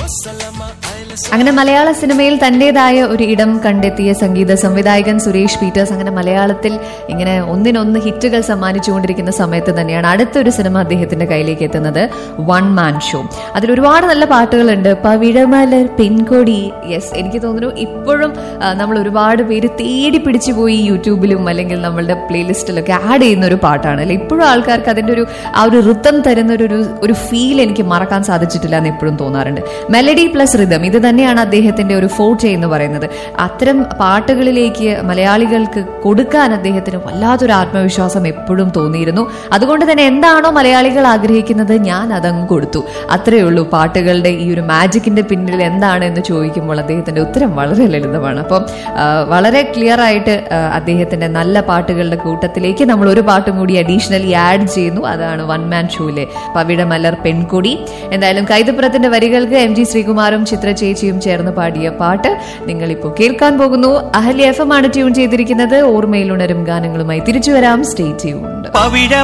അങ്ങനെ മലയാള സിനിമയിൽ തന്റേതായ ഒരു ഇടം കണ്ടെത്തിയ സംഗീത സംവിധായകൻ സുരേഷ് പീറ്റേഴ്സ് അങ്ങനെ മലയാളത്തിൽ ഇങ്ങനെ ഒന്നിനൊന്ന് ഹിറ്റുകൾ സമ്മാനിച്ചുകൊണ്ടിരിക്കുന്ന സമയത്ത് തന്നെയാണ് അടുത്തൊരു സിനിമ അദ്ദേഹത്തിന്റെ കയ്യിലേക്ക് എത്തുന്നത് വൺ മാൻ ഷോ അതിൽ ഒരുപാട് നല്ല പാട്ടുകളുണ്ട് പവിഴമലർ പെൺകൊടി യെസ് എനിക്ക് തോന്നുന്നു ഇപ്പോഴും ആ, നമ്മൾ ഒരുപാട് പേര് തേടി പിടിച്ചു പോയി യൂട്യൂബിലും അല്ലെങ്കിൽ നമ്മളുടെ പ്ലേലിസ്റ്റിലൊക്കെ ആഡ് ചെയ്യുന്ന ഒരു പാട്ടാണ് അല്ലെ ഇപ്പോഴും ആൾക്കാർക്ക് അതിന്റെ ഒരു ആ ഒരു ഋതം തരുന്ന ഒരു ഒരു- ഒരു ഫീൽ എനിക്ക് മറക്കാൻ സാധിച്ചിട്ടില്ല എന്ന് എപ്പോഴും തോന്നാറുണ്ട് മെലഡി പ്ലസ് റിതം ഇത് തന്നെയാണ് അദ്ദേഹത്തിന്റെ ഒരു ഫോർട്ട് എന്ന് പറയുന്നത് അത്തരം പാട്ടുകളിലേക്ക് മലയാളികൾക്ക് കൊടുക്കാൻ അദ്ദേഹത്തിന് വല്ലാത്തൊരു ആത്മവിശ്വാസം എപ്പോഴും തോന്നിയിരുന്നു അതുകൊണ്ട് തന്നെ എന്താണോ മലയാളികൾ ആഗ്രഹിക്കുന്നത് ഞാൻ അതങ്ങ് കൊടുത്തു അത്രയേ ഉള്ളൂ പാട്ടുകളുടെ ഈ ഒരു മാജിക്കിന്റെ പിന്നിൽ എന്താണ് എന്ന് ചോദിക്കുമ്പോൾ അദ്ദേഹത്തിന്റെ ഉത്തരം വളരെ ലളിതമാണ് അപ്പം ആ, വളരെ ക്ലിയർ ആയിട്ട് ആ, അദ്ദേഹത്തിന്റെ നല്ല പാട്ടുകളുടെ കൂട്ടത്തിലേക്ക് നമ്മൾ ഒരു പാട്ടും കൂടി അഡീഷണലി ആഡ് ചെയ്യുന്നു അതാണ് വൺ മാൻ ഷോയിലെ പവിഴമലർ പെൺകൊടി എന്തായാലും കൈതപ്പുറത്തിന്റെ വരികൾക്ക് എം ജി ശ്രീകുമാറും ചിത്ര ചേച്ചിയും ചേർന്ന് പാടിയ പാട്ട് നിങ്ങൾ ഇപ്പോൾ കേൾക്കാൻ പോകുന്നു അഹല്യ എഫ് എം ആണ് ട്യൂൺ ചെയ്തിരിക്കുന്നത് ഓർമ്മയിൽ ഉണരും ഗാനങ്ങളുമായി തിരിച്ചു വരാം സ്റ്റേ ട്യൂൺഡ് പവിഴ